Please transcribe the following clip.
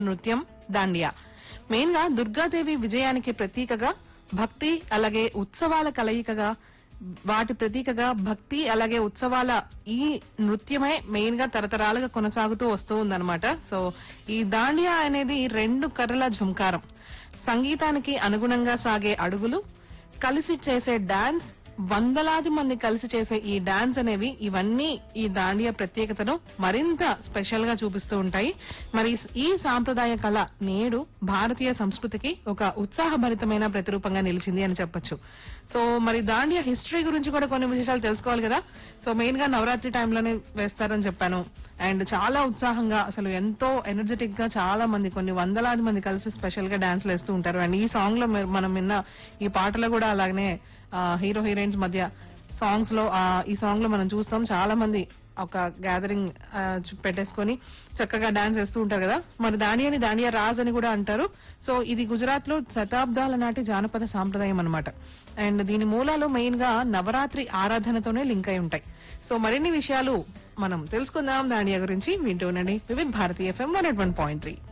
నృత్యం దాండియా మెయిన్ గా దుర్గాదేవి విజయానికి ప్రతీకగా భక్తి అలాగే ఉత్సవాల కలయికగా వాటి ప్రతీకగా భక్తి అలాగే ఉత్సవాల ఈ నృత్యమే మెయిన్ గా తరతరాలుగా కొనసాగుతూ వస్తూ ఉందన్నమాట సో ఈ దాండియా అనేది రెండు కర్రల ఝుంకారం సంగీతానికి అనుగుణంగా సాగే అడుగులు కలిసి చేసే డాన్స్ వందలాది మంది కలిసి చేసే ఈ డాన్స్ అనేవి ఇవన్నీ ఈ దాండియా ప్రత్యేకతను మరింత స్పెషల్ గా చూపిస్తూ ఉంటాయి మరి ఈ సాంప్రదాయ కళ నేడు భారతీయ సంస్కృతికి ఒక ఉత్సాహభరితమైన ప్రతిరూపంగా నిలిచింది అని చెప్పొచ్చు సో మరి దాండియా హిస్టరీ గురించి కూడా కొన్ని విషయాలు తెలుసుకోవాలి కదా సో మెయిన్ గా నవరాత్రి టైంలోనే వేస్తారని చెప్పాను అండ్ చాలా ఉత్సాహంగా అసలు ఎంతో ఎనర్జెటిక్ గా చాలా మంది కొన్ని వందలాది మంది కలిసి స్పెషల్ గా డాన్స్ వేస్తూ ఉంటారు అండ్ ఈ సాంగ్ లో మీరు- మనం విన్న ఈ పాటలో కూడా అలాగనే హీరో హీరోయిన్స్ మధ్య సాంగ్స్ లో ఆ, ఈ సాంగ్ లో మనం చూస్తాం చాలా మంది ఒక గ్యాదరింగ్ పెట్టేసుకొని చక్కగా డాన్స్ వేస్తూ ఉంటారు కదా మరి దానియని దానియా రాజ్ అని కూడా అంటారు సో ఇది గుజరాత్ లో శతాబ్దాల నాటి జానపద సాంప్రదాయం అన్నమాట అండ్ దీని మూలాలు మెయిన్ గా నవరాత్రి ఆరాధనతోనే లింక్ అయి ఉంటాయి సో మరిన్ని విషయాలు మనం తెలుసుకుందాం దానియా గురించి వింటూ ఉండండి Vividh Bharati FM one point three